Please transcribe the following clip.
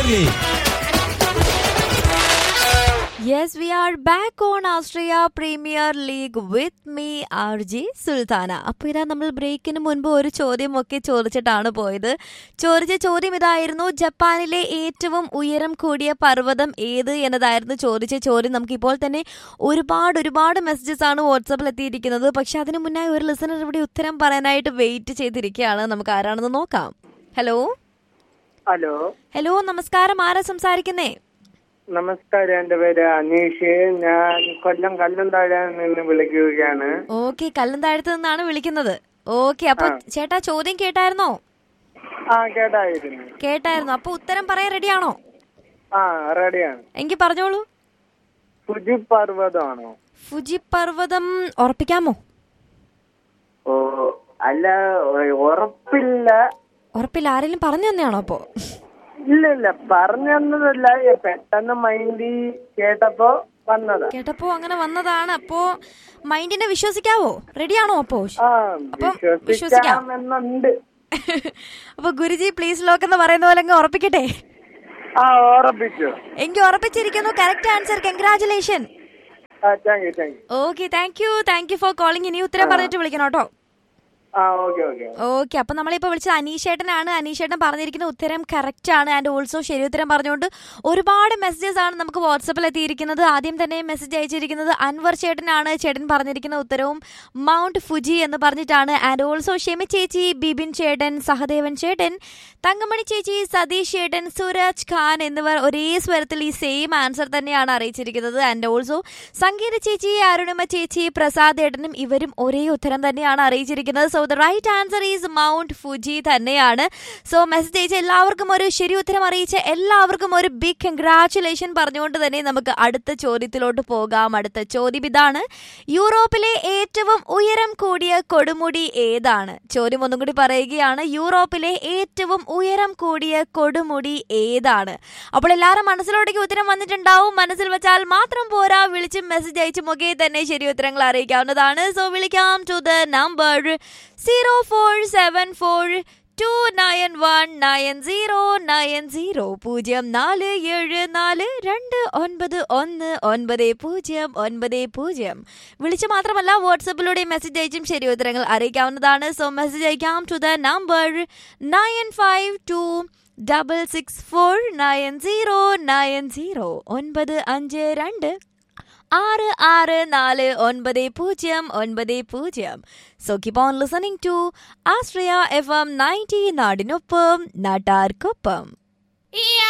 കൂട്ടുകാരില്ലേ Yes, we are back on Australia Premier League with me, RJ Sultana അപ്പോൾ ഇതാ നമ്മൾ ബ്രേക്കിന് മുൻപ് ഒരു ചോദ്യമൊക്കെ ചോദിച്ചിട്ടാണ് പോയത് ചോദിച്ച ചോദ്യം ഇതായിരുന്നു ജപ്പാനിലെ ഏറ്റവും ഉയരം കൂടിയ പർവ്വതം ഏത് എന്നതായിരുന്നു ചോദിച്ച ചോദ്യം നമുക്കിപ്പോൾ തന്നെ ഒരുപാട് ഒരുപാട് മെസ്സേജസ് ആണ് വാട്സാപ്പിൽ എത്തിയിരിക്കുന്നത് പക്ഷെ അതിന് മുന്നായി ഒരു ലിസണർ ഇവിടെ ഉത്തരം പറയാനായിട്ട് വെയിറ്റ് ചെയ്തിരിക്കുകയാണ് നമുക്ക് ആരാണെന്ന് നോക്കാം ഹലോ ഹലോ ഹലോ നമസ്കാരം ആരാ സംസാരിക്കുന്നേ നമസ്കാരം എന്റെ പേര് അനീഷ് ഞാൻ കൊല്ലം കല്ലന്താഴ നിന്ന് വിളിക്കുകയാണ് ഓക്കെ കല്ലന്താഴത്ത് നിന്നാണ് വിളിക്കുന്നത് ഓക്കെ അപ്പൊ ചേട്ടാ ചോദ്യം കേട്ടായിരുന്നോ ആ കേട്ടായിരുന്നു കേട്ടായിരുന്നു അപ്പൊ ഉത്തരം പറയാൻ റെഡിയാണോ ആ റെഡിയാണ് എങ്കിൽ പറഞ്ഞോളൂ ഫുജി പർവ്വതമാണോ ഫുജി പർവ്വതം ഉറപ്പിക്കാമോ ഓ അല്ല ഉറപ്പില്ല ഉറപ്പില്ല ആരെങ്കിലും പറഞ്ഞു തന്നെയാണോ അപ്പോ ഇല്ല ഇല്ല പറഞ്ഞു തന്നതല്ല പെട്ടെന്ന് മൈൻഡ് കേട്ടപ്പോ വന്നതാ കേട്ടപ്പോ അങ്ങനെ വന്നതാണ് അപ്പോ മൈൻഡിനെ വിശ്വസിക്കാവോ റെഡിയാണോ അപ്പോ ആ അപ്പം വിശ്വസിക്കാം. വിശ്വസിക്കാമെന്നുണ്ട് അപ്പൊ ഗുരുജി പ്ലീസ് ലോക്ക് എന്ന് പറയുന്ന പോലെ അങ്ങ് ഉറപ്പിക്കട്ടെ ആ ഉറപ്പിച്ചു എങ്കിൽ ഉറപ്പിച്ചിരിക്കുന്നു correct answer congratulation ah thank you thank you okay thank you thank you for calling ഇനി ഉത്തരം പറഞ്ഞിട്ട് വിളിക്കണം കേട്ടോ ആ ഓക്കെ ഓക്കെ ഓക്കെ അപ്പൊ നമ്മളിപ്പോ വിളിച്ചത് അനീഷേട്ടനാണ് അനീഷേട്ടൻ പറഞ്ഞിരിക്കുന്ന ഉത്തരം കറക്റ്റ് ആണ് ആൻഡ് ഓൾസോ ശരി ഉത്തരം പറഞ്ഞുകൊണ്ട് ഒരുപാട് മെസ്സേജസ് ആണ് നമുക്ക് വാട്സപ്പിൽ എത്തിയിരിക്കുന്നത് ആദ്യം തന്നെ മെസ്സേജ് അയച്ചിരിക്കുന്നത് അൻവർ ചേട്ടനാണ് ചേട്ടൻ പറഞ്ഞിരിക്കുന്ന ഉത്തരവും മൗണ്ട് ഫുജി എന്ന് പറഞ്ഞിട്ടാണ് ആൻഡ് ഓൾസോ ഷെമി ചേച്ചി ബിബിൻ ചേട്ടൻ സഹദേവൻ ചേട്ടൻ തങ്കമണി ചേച്ചി സതീഷ് ചേട്ടൻ സുരജ് ഖാൻ എന്നിവർ ഒരേ സ്വരത്തിൽ ഈ സെയിം ആൻസർ തന്നെയാണ് അറിയിച്ചിരിക്കുന്നത് ആൻഡ് ഓൾസോ സംഗീത ചേച്ചി അരുണിമ ചേച്ചി പ്രസാദ് ഏട്ടനും ഇവരും ഒരേ ഉത്തരം തന്നെയാണ് അറിയിച്ചിരിക്കുന്നത് so the right answer is Mount Fuji തന്നെയാണ് സോ മെസ്സേജ് അയച്ച എല്ലാവർക്കും ഒരു ശരി ഉത്തരം അറിയിച്ച എല്ലാവർക്കും ഒരു ബിഗ് കൺഗ്രാറ്റുലേഷൻ പറഞ്ഞുകൊണ്ട് തന്നെ നമുക്ക് അടുത്ത ചോദ്യത്തിലോട്ട് പോകാം അടുത്ത ചോദ്യം ഇതാണ് യൂറോപ്പിലെ ഏറ്റവും ഉയരം കൂടിയ കൊടുമുടി ഏതാണ് ചോദ്യം ഒന്നും കൂടി പറയുകയാണ് യൂറോപ്പിലെ ഏറ്റവും ഉയരം കൂടിയ കൊടുമുടി ഏതാണ് അപ്പോൾ എല്ലാവരും മനസ്സിലോട്ടേക്ക് ഉത്തരം വന്നിട്ടുണ്ടാവും മനസ്സിൽ വെച്ചാൽ മാത്രം പോരാ വിളിച്ചും മെസ്സേജ് അയച്ചും ഒക്കെ തന്നെ ശരി ഉത്തരങ്ങൾ അറിയിക്കാവുന്നതാണ് സോ വിളിക്കാം to the number zero four seven four two nine one nine zero nine zero പൂജ്യം നാല് ഏഴ് നാല് രണ്ട് ഒൻപത് ഒന്ന് ഒൻപത് പൂജ്യം ഒൻപത് പൂജ്യം വിളിച്ച് മാത്രമല്ല വാട്സപ്പിലൂടെ മെസ്സേജ് അയച്ചും ശരി ഉത്തരങ്ങൾ അറിയിക്കാവുന്നതാണ് സോ മെസ്സേജ് അയക്കാം to the number nine five two double six four nine zero nine zero ഒൻപത് അഞ്ച് രണ്ട് ആറ് ആറ് നാല് ഒൻപത് പൂജ്യം ഒൻപത് പൂജ്യം so keep on listening to Ashraya F M ninety നാടിനൊപ്പം നാട്ടാർക്കൊപ്പം